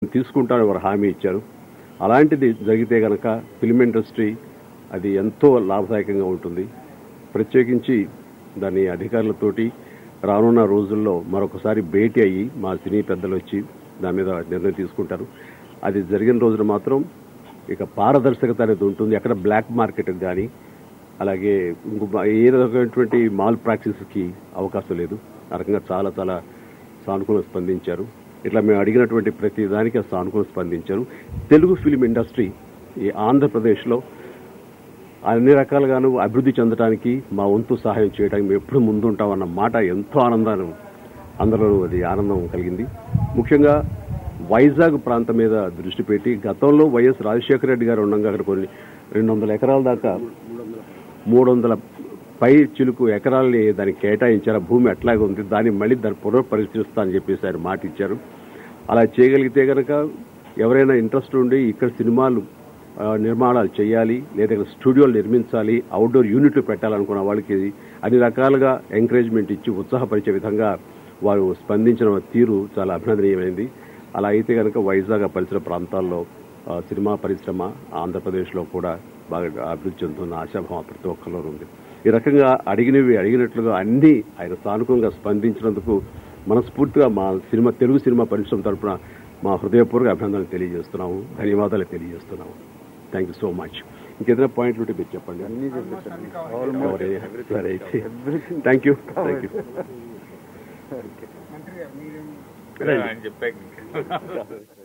తీసుకుంటారని వారు హామీ ఇచ్చారు అలాంటిది జరిగితే గనక ఫిల్మ్ ఇండస్ట్రీ అది ఎంతో లాభదాయకంగా ఉంటుంది ప్రత్యేకించి దాని అధికారులతోటి రానున్న రోజుల్లో మరొకసారి భేటీ అయ్యి మా సినీ పెద్దలు వచ్చి దాని మీద నిర్ణయం తీసుకుంటారు అది జరిగిన రోజున మాత్రం ఇక పారదర్శకత అనేది ఉంటుంది ఎక్కడ బ్లాక్ మార్కెట్ కానీ అలాగే ఇంకో ఏ రకమైనటువంటి మాల్ ప్రాక్టీస్కి అవకాశం లేదు ఆ రకంగా చాలా చాలా సానుకూలంగా స్పందించారు ఇట్లా మేము అడిగినటువంటి ప్రతి దానికి సానుకూలంగా స్పందించారు తెలుగు ఫిలిం ఇండస్ట్రీ ఈ ఆంధ్రప్రదేశ్లో అన్ని రకాలుగాను అభివృద్ధి చెందడానికి మా వంతు సహాయం చేయడానికి మేము ఎప్పుడు ముందుంటామన్న మాట ఎంతో ఆనందాన్ని అందరూ అది ఆనందం కలిగింది ముఖ్యంగా వైజాగ్ ప్రాంతం మీద దృష్టి పెట్టి గతంలో వైఎస్ రాజశేఖర రెడ్డి గారు ఉండగా అక్కడ కొన్ని రెండు వందల ఎకరాల దాకా మూడు వందల పై చిలుకు ఎకరాలని దానికి కేటాయించారు ఆ భూమి అట్లాగే ఉంది దాన్ని మళ్ళీ దాన్ని పునఃపరిశీలిస్తా అని చెప్పేసి ఆయన మాట ఇచ్చారు అలా చేయగలిగితే కనుక ఎవరైనా ఇంట్రెస్ట్ ఉండి ఇక్కడ సినిమాలు ఆ, నిర్మాణాలు చేయాలి లేదా ఇక్కడ స్టూడియోలు నిర్మించాలి అవుట్డోర్ యూనిట్లు పెట్టాలనుకున్న వాళ్ళకి అన్ని రకాలుగా ఎంకరేజ్మెంట్ ఇచ్చి ఉత్సాహపరిచే విధంగా వారు స్పందించిన తీరు చాలా అభినందనీయమైంది అలా అయితే కనుక వైజాగ్ ఆ పరిసర ప్రాంతాల్లో ఆ, సినిమా పరిశ్రమ ఆంధ్రప్రదేశ్లో కూడా బాగా అభివృద్ధి చెందుతున్న ఆశాభావం ప్రతి ఒక్కరిలో ఉంది ఈ రకంగా అడిగినవి అడిగినట్లుగా అన్ని ఆయన సానుకూలంగా స్పందించినందుకు మనస్ఫూర్తిగా మా సినిమా తెలుగు సినిమా పరిశ్రమ తరపున మా హృదయపూర్వక అభినందనలు తెలియజేస్తున్నాము ధన్యవాదాలు తెలియజేస్తున్నాము థ్యాంక్ యూ సో మచ్ ఇంకేదైనా పాయింట్లు ఉంటే మీరు చెప్పండి అన్నీ చెప్పేసారు Cover అయ్యాయి. సరే అయితే థ్యాంక్ యూ థ్యాంక్ యూ మంత్రి గారు మీరేం ఆయన చెప్పాక